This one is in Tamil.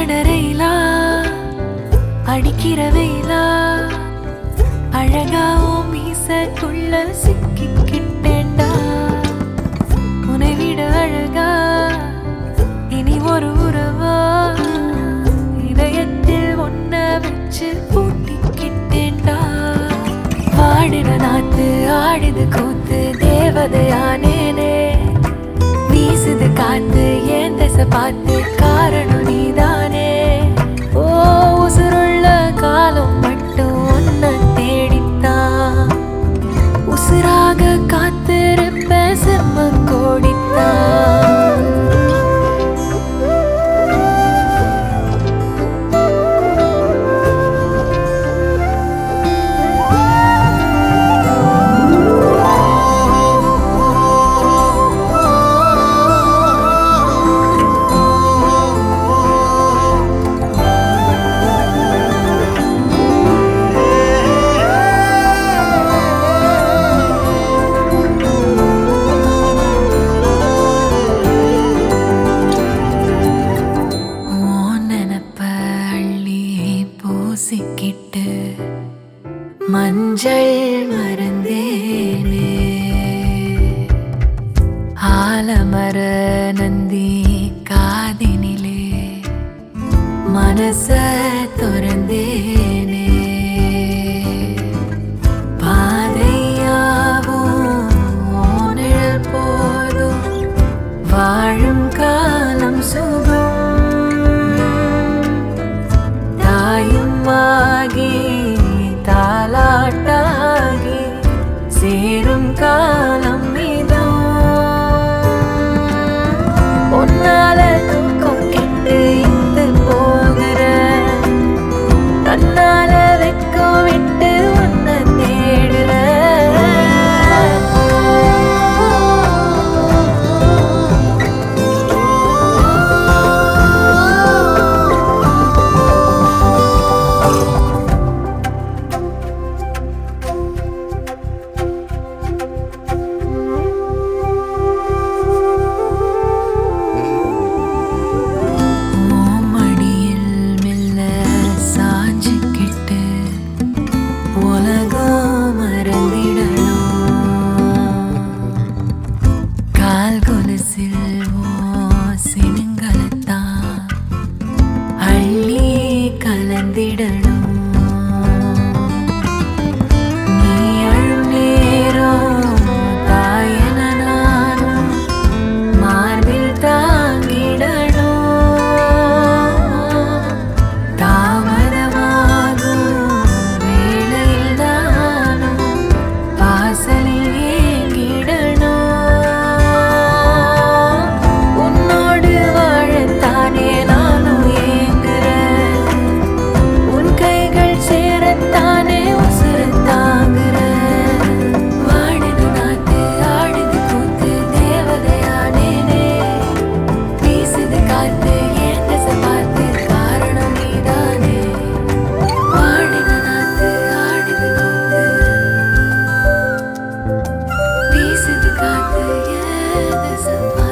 அடரைலா அடிக்கிற வெயிலா அழகாவும் மீசக்குள்ள சிக்கிக்கிட்டேன்டா உன்னை விட அழகா இனி ஒரு உறவா இதயத்தில் ஒன்ன வச்சு பூட்டிக்கிட்டேன்டா ஆடின நாத்து ஆடுது கூத்து தேவதையானேனே வீசுது காத்து ஏன் திசை பார்த்து காரணம் நீதானே ஓ உசுருள்ள காலம் மட்டும் ஒன்ன தேடித்தான் உசுராக காத்திருப்ப செம்ம கோடித்தான் உன் நினப்ப அள்ளி பூசிக்கிட்டு மஞ்சள் மறந்தேனே ஆலமர நந்தி காதினிலே மனச துறந்தேனே பாதையாவும் உன் நிழல் போதும் வாழும் காலம் சுகம் தாயும் ஆகி தாலாட்டாகி சேரும் காலம் இதோ உன்னால தூக்கம் கெட்டு இந்து போகிற தன்னால வெக்கம் விட்டு உன்னை தேடுற உன் மடியில் மெல்ல சாஞ்சுக்கிட்டு உலகம் மறந்திடணும் கால் கொலுசில் உன் சினுங்கலத்தான் அள்ளி கலந்திடணும் நீ அழும் நேரம் தாயன நானும் மார்பில் தாங்கிடணும் தாமதமாகும் வேளையில் நானும் வாசலில் ஏங்கிடணும் உன்னோடு வாழத்தானே நானும் ஏங்குறேன் உன் கைகள் சேரத்தானே உசுறு தாங்குற வாடுது நாத்து ஆடுது கூத்து தேவதையானேனே வீசுது காத்து ஏன் திசை பார்த்து காரணம் நீதானே வாடுது நாத்து ஆடுது கூத்து வீசுது காத்து ஏன் திசை பார்த்து